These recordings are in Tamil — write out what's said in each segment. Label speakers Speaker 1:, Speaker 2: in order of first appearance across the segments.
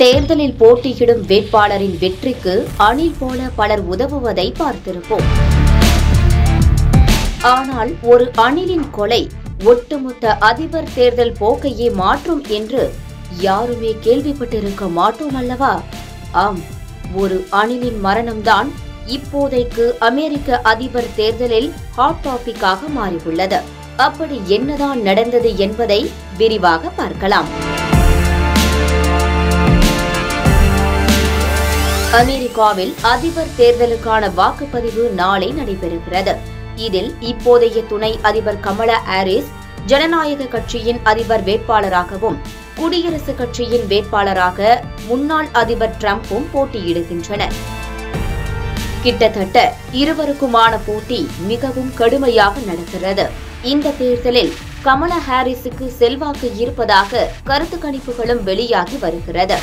Speaker 1: தேர்தலில் போட்டியிடும் வேட்பாளரின் வெற்றிக்கு அணில் போல பலர் உதவுவதை பார்த்திருப்போம் ஆனால் ஒரு அணிலின் கொலை ஒட்டுமொத்த அதிபர் தேர்தல் போக்கையே மாற்றும் என்று யாருமே கேள்விப்பட்டிருக்க மாட்டோம் அல்லவா ஆம் ஒரு அணிலின் மரணம்தான் இப்போதைக்கு அமெரிக்க அதிபர் தேர்தலில் ஹாட் டாபிக்காக மாறியுள்ளது அப்படி என்னதான் நடந்தது என்பதை விரிவாக பார்க்கலாம் அமெரிக்காவில் அதிபர் தேர்தலுக்கான வாக்குப்பதிவு நாளை நடைபெறுகிறது இதில் இப்போதைய துணை அதிபர் கமலா ஹாரிஸ் ஜனநாயக கட்சியின் அதிபர் வேட்பாளராகவும் குடியரசுக் கட்சியின் வேட்பாளராக முன்னாள் அதிபர் டிரம்பும் போட்டியிடுகின்றனர் கிட்டத்தட்ட இருவருக்குமான போட்டி மிகவும் கடுமையாக நடக்கிறது இந்த தேர்தலில் கமலா ஹாரிஸுக்கு செல்வாக்கு இருப்பதாக கருத்து கணிப்புகளும் வெளியாகி வருகிறது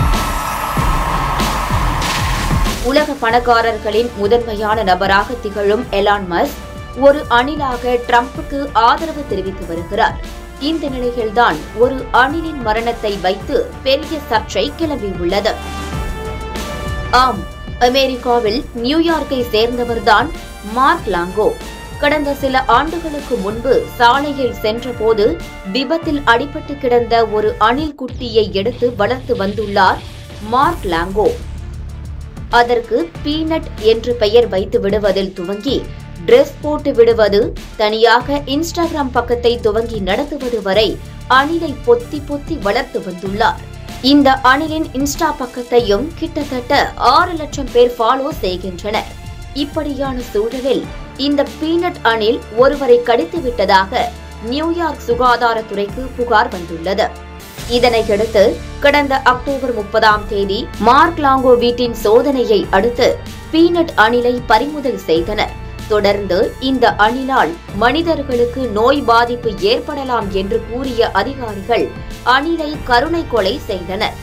Speaker 1: உலக பணக்காரர்களின் முதன்மையான நபராக திகழும் எலான் மஸ்க் ஒரு அணிலாக ட்ரம்புக்கு ஆதரவு தெரிவித்து வருகிறார் இந்த நிலையில்தான் ஒரு அணிலின் மரணத்தை வைத்து பெரிய சர்ச்சை கிளம்பியுள்ளது ஆம் அமெரிக்காவில் நியூயார்க்கை சேர்ந்தவர்தான் மார்க் லாங்கோ கடந்த சில ஆண்டுகளுக்கு முன்பு சாலையில் சென்றபோது விபத்தில் அடிபட்டு கிடந்த ஒரு அணில் குட்டியை எடுத்து வளர்த்து வந்துள்ளார் மார்க் லாங்கோ அதற்கு பீனட் என்று பெயர் வைத்து விடுவதில் துவங்கி டிரெஸ் போட்டு விடுவது தனியாக இன்ஸ்டாகிராம் பக்கத்தை துவங்கி நடத்துவது வரை அணிலை பொத்தி பொத்தி வளர்த்து வந்துள்ளார் இந்த அணிலின் இன்ஸ்டா பக்கத்தையும் கிட்டத்தட்ட ஆறு லட்சம் பேர் ஃபாலோ செய்கின்றனர் இப்படியான சூழலில் இந்த பீனட் அணில் ஒருவரை கடித்து விட்டதாக நியூயார்க் சுகாதாரத்துறைக்கு புகார் வந்துள்ளது இதனையடுத்து கடந்த அக்டோபர் முப்பதாம் தேதி மார்க் லாங்கோ வீட்டின் சோதனையை அடுத்து பீனட் அணிலை பறிமுதல் செய்தனர் தொடர்ந்து இந்த அணிலால் மனிதர்களுக்கு நோய் பாதிப்பு ஏற்படலாம் என்று கூறிய அதிகாரிகள் அணிலை கருணை கொலை செய்தனர்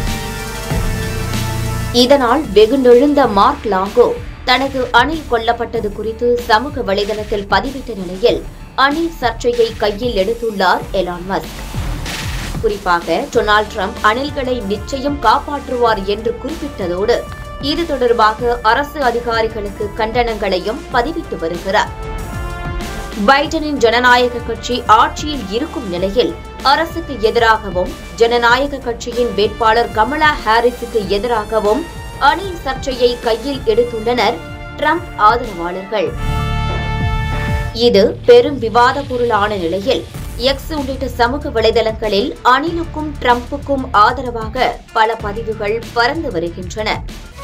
Speaker 1: இதனால் வெகுண்டெழுந்த மார்க் லாங்கோ தனது அணில் கொல்லப்பட்டது குறித்து சமூக வலைதளத்தில் பதிவிட்ட நிலையில் அணில் சர்ச்சையை கையில் எடுத்துள்ளார் எலான் மஸ்க் குறிப்பாக டொனால்ட் ட்ரம்ப் அணில்களை நிச்சயம் காப்பாற்றுவார் என்று குறிப்பிட்டதோடு இது தொடர்பாக அரசு அதிகாரிகளுக்கு கண்டனங்களையும் பதிவிட்டு வருகிறார் பைடனின் ஜனநாயக கட்சி ஆட்சியில் இருக்கும் நிலையில் அரசுக்கு எதிராகவும் ஜனநாயக கட்சியின் வேட்பாளர் கமலா ஹாரிஸுக்கு எதிராகவும் அணில் சர்ச்சையை கையில் எடுத்துள்ளனர் ட்ரம்ப் ஆதரவாளர்கள் இது பெரும் விவாத பொருளான நிலையில் எக்ஸ் உள்ளிட்ட சமூக வலைதளங்களில் அணிலுக்கும் ட்ரம்புக்கும் ஆதரவாக பல பதிவுகள் பறந்து வருகின்றன